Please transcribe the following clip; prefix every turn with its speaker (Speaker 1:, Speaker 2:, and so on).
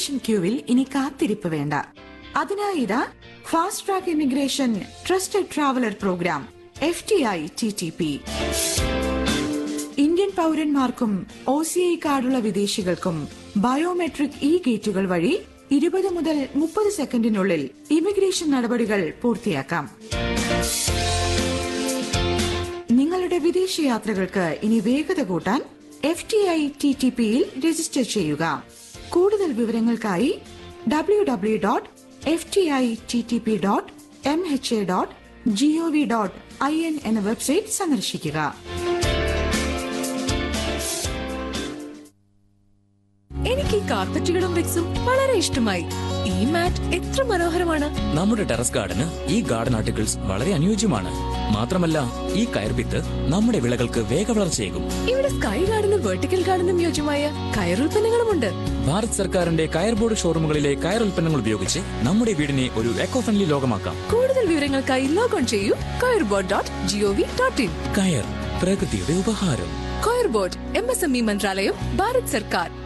Speaker 1: immigration ക്യൂവിൽ ഇനി കാത്തിരിപ്പ് വേണ്ട അതിനായി ഇതാ fast track immigration trusted traveller programme F T I T T P Indian പൗരന്മാർക്കും ഒ സി ഐ കാർഡുള്ള വിദേശികൾക്കും ബയോമെട്രിക് ഇ ഗേറ്റുകൾ വഴി ഇരുപത് മുതൽ മുപ്പത് സെക്കൻഡിനുള്ളിൽ ഇമിഗ്രേഷൻ നടപടികൾ പൂർത്തിയാക്കാം നിങ്ങളുടെ വിദേശ യാത്രകൾക്ക് ഇനി വേഗത കൂട്ടാൻ F T I T T പിയിൽ രജിസ്റ്റർ ചെയ്യുക കൂടുതൽ വിവരങ്ങൾക്കായി W W dot F T I T T P dot M H A dot gov dot I N എന്ന വെബ്സൈറ്റ് സന്ദർശിക്കുക
Speaker 2: എനിക്ക് ഈ കാർപ്പറ്റുകളും വിക്സും വളരെ ഇഷ്ടമായി ഈ മാറ്റ് എത്ര മനോഹരമാണ്
Speaker 3: നമ്മുടെ ടെറസ് ഗാർഡന് ഈ ഗാർഡൻ ആർട്ടിക്കിൾസ് വളരെ അനുയോജ്യമാണ് മാത്രമല്ല ഈ കയർപിത്ത് നമ്മുടെ വിളകൾക്ക് വേഗവളർച്ചയേകും
Speaker 2: ഇവിടെ സ്കൈ ഗാർഡനും വെർട്ടിക്കൽ ഗാർഡനും യോജ്യമായ കയറുൽപ്പന്നങ്ങളുമുണ്ട്
Speaker 3: ഭാരത് സർക്കാരിന്റെ കയർ ബോർഡ് ഷോറൂമുകളിലെ കയർ ഉൽപ്പന്നങ്ങൾ ഉപയോഗിച്ച് നമ്മുടെ വീടിനെ ഒരു എക്കോ ഫ്രണ്ട്ലി ലോകമാക്കാം
Speaker 2: കൂടുതൽ വിവരങ്ങൾക്കായി ലോഗോൺ ചെയ്യൂ coir board dot gov dot in
Speaker 3: കയർ പ്രകൃതിയുടെ ഉപഹാരം
Speaker 2: coir board M S M E മന്ത്രാലയം ഭാരത് സർക്കാർ